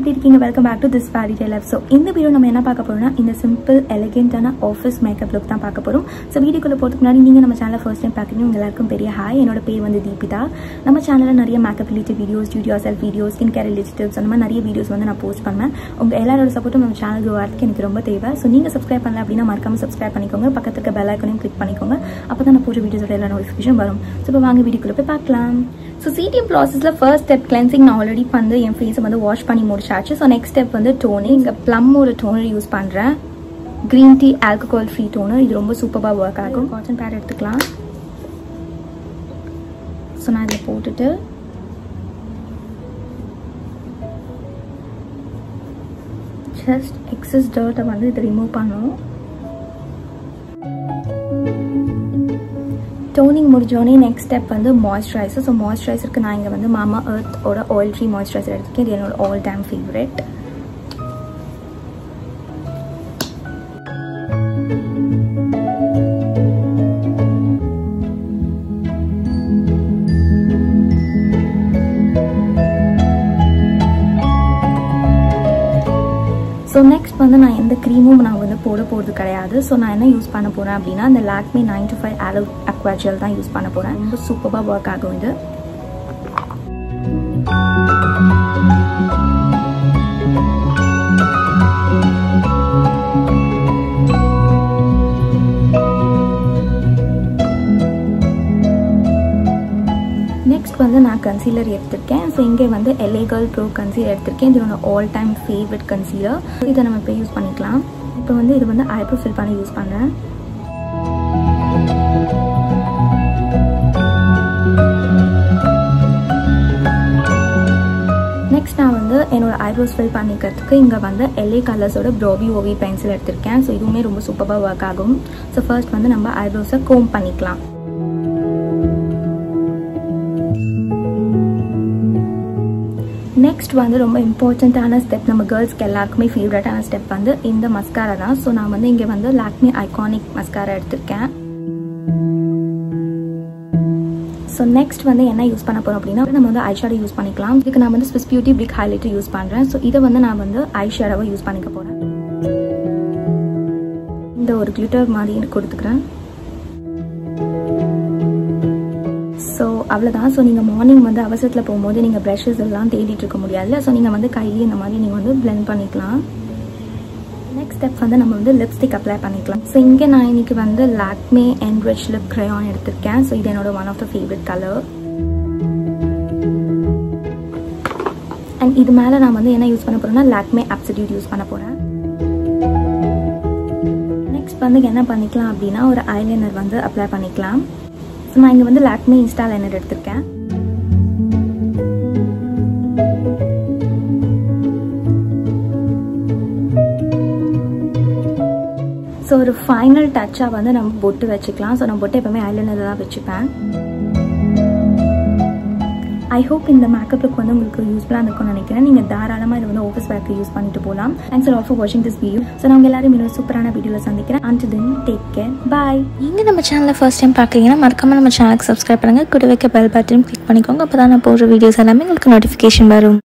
எப்படி இருக்கீங்க welcome back to this fairy day life so இந்த வீடியோ நம்ம என்ன பார்க்க போறோம்னா இந்த சிம்பிள் எலிகென்ட்டான ஆஃபீஸ் மேக்கப் லுக் தான் பார்க்க போகிறோம் ஸோ வீடியோக்குள்ள போகிறதுக்கு முன்னாடி நீங்கள் நம்ம சேனலை ஃபர்ஸ்ட் டைம் பார்க்குறீங்க உங்க எல்லாருக்கும் பெரிய ஹாய் என்னோட பேர் வந்து தீபிதா நம்ம சேனலில் நிறைய மேக்கப் ரிலேட்டட் வீடியோஸ் டியூடியோ self videos skin care related tips அந்த மாதிரி நிறைய வீடியோஸ் வந்து நான் போஸ்ட் பண்ணேன் உங்கள் எல்லாரோட சப்போர்ட்டும் நம்ம சேனலுக்கு வரதுக்கு எனக்கு ரொம்ப தேவை ஸோ நீங்கள் சப்ஸ்கிரைப் பண்ணல அப்படின்னா மறக்காம சப்ஸ்கிரைப் பண்ணிக்கோங்க பக்கத்துல இருக்க பெல் ஐக்கனையும் கிளிக் பண்ணிக்கோங்க அப்போ தான் நான் போகிற வீடியோஸோட எல்லா நோட்டிஃபிகேஷன் வரும் ஸோ இப்போ வாங்க வீடியோக்குள்ள போய் பார்க்கலாம் ஸோ சிடிஎம் ப்ராசஸில் ஃபர்ஸ்ட் ஸ்டெப் கிளென்சிங் நான் ஆல்ரெடி வந்து என் ஃபேஸை வந்து வாஷ் பண்ணி முடிச்சாச்சு ஸோ நெக்ஸ்ட் ஸ்டெப் வந்து டோனிங் இங்கே ப்ளம் ஒரு டோனர் யூஸ் பண்ணுறேன் green tea alcohol free toner இது ரொம்ப சூப்பராக ஒர்க் ஆகும் காட்டன் பேட் எடுத்துக்கலாம் ஸோ நான் இதில் போட்டுட்டு ஜஸ்ட் எக்ஸஸ் டர்ட்டை வந்து இதை ரிமூவ் பண்ணணும் டோனிங் முடிஞ்சோடனே நெக்ஸ்ட் ஸ்டெப் வந்து மாய்ஸ்சரைசர் ஸோ மாய்ஸ்சரைசருக்கு நான் இங்கே வந்து மாமா எர்த்தோட ஆயில் ஃப்ரீ மாய்ஸ்சரைசர் எடுத்துக்கேன் இது என்னோட all time favourite so next வந்து நான் எந்த க்ரீமும் நான் வந்து போட போகிறது கிடையாது ஸோ நான் என்ன யூஸ் பண்ண போகிறேன் அப்படின்னா இந்த Lakme nine to five aloe aquagel தான் யூஸ் பண்ண போகிறேன் ரொம்ப சூப்பராக ஒர்க் ஆகும் இது நெக்ஸ்ட் வந்து நான் கன்சீலர் எடுத்திருக்கேன் ஸோ இங்கே வந்து எலேகல் ப்ரோ கன்சீலர் எடுத்திருக்கேன் இது என்னோட ஆல் டைம் ஃபேவரட் கன்சீலர் இதை நம்ம இப்போ யூஸ் பண்ணிக்கலாம் இப்போ வந்து இது வந்து ஐப்ரோ ஃபில் பண்ணி யூஸ் பண்ணுறேன் நெக்ஸ்ட் நான் வந்து என்னோட ஐப்ரோஸ் ஃபில் பண்ணிக்கிறதுக்கு இங்கே வந்து எல்ஏ கலர்ஸோட ப்ரோபி ஓவி பென்சில் எடுத்திருக்கேன் ஸோ இதுவுமே ரொம்ப சூப்பராக ஒர்க் ஆகும் ஸோ ஃபர்ஸ்ட் வந்து நம்ம ஐப்ரோஸை கோம் பண்ணிக்கலாம் நெக்ஸ்ட் வந்து ரொம்ப இம்பார்ட்டண்ட்டான ஸ்டெப் நம்ம கேர்ள்ஸ்க்கு எல்லாருக்குமே ஃபேவரட்டான ஸ்டெப் வந்து இந்த மஸ்காரா தான் ஸோ நான் வந்து இங்கே வந்து லாக்மி ஐகானிக் மஸ்காரா எடுத்திருக்கேன் ஸோ நெக்ஸ்ட் வந்து என்ன யூஸ் பண்ண போகிறோம் அப்படின்னா நம்ம வந்து ஐஷேடோ யூஸ் பண்ணிக்கலாம் இதுக்கு நான் வந்து Swiss beauty big highlighter use பண்ணுறேன் ஸோ இதை வந்து நான் வந்து ஐஷேடோவை யூஸ் பண்ணிக்க போகிறேன் இந்த ஒரு கிளிட்டர் மாதிரி கொடுத்துக்கிறேன் ஸோ அவ்வளோதான் ஸோ நீங்கள் மார்னிங் வந்து அவசரத்தில் போகும்போது நீங்கள் ப்ரஷஸ் எல்லாம் தேடிட்டு இருக்க முடியாதுல்ல ஸோ நீங்கள் வந்து கையிலேயே இந்த மாதிரி நீங்கள் வந்து பிளெண்ட் பண்ணிக்கலாம் நெக்ஸ்ட் ஸ்டெப் வந்து நம்ம வந்து லிப்ஸ்டிக் அப்ளை பண்ணிக்கலாம் ஸோ இங்கே நான் இன்னைக்கு வந்து லாக்மே என்ரிச் லிப் க்ரையான் எடுத்திருக்கேன் ஸோ இது என்னோட one of the favourite colour and இது மேலே நான் வந்து என்ன யூஸ் பண்ண போகிறேன்னா லாக்மே அப்சல்யூட் யூஸ் பண்ண போகிறேன் நெக்ஸ்ட் வந்து என்ன பண்ணிக்கலாம் அப்படின்னா ஒரு ஐலைனர் வந்து அப்ளை பண்ணிக்கலாம் ஸோ நான் இங்கே வந்து லாக்மே இன்ஸ்டா லைனர் எடுத்திருக்கேன் ஸோ ஒரு ஃபைனல் டச்சாக வந்து நம்ம பொட்டு வச்சுக்கலாம் ஸோ நான் பொட்டு எப்பவுமே ஐலைனர் தான் வச்சுப்பேன் ஐ ஹோப் இந்த மேக்கப் லுக் வந்து உங்களுக்கு யூஸ்ஃபுல்லாக இருக்கும்னு நினைக்கிறேன் நீங்கள் தாராளமாக இது வந்து ஆஃபீஸ் வேர்க்கு யூஸ் பண்ணிட்டு போகலாம் தேங்க்ஸ் ஆல் ஃபார் வாட்சிங் திஸ் வீடியோ ஸோ நான் எல்லாரும் இன்னொரு சூப்பரான வீடியோவில் சந்திக்கிறேன் and then take care bye நீங்கள் நம்ம சேனலை ஃபர்ஸ்ட் டைம் பார்க்குறீங்கன்னா மறக்காமல் நம்ம சேனலுக்கு சப்ஸ்கிரைப் பண்ணுங்கள் கூட வைக்க பெல் பட்டனும் கிளிக் பண்ணிக்கோங்க அப்போ தான் நான் போடுற வீடியோஸ் எல்லாமே உங்களுக்கு நோட்டிஃபிகேஷன் வரும்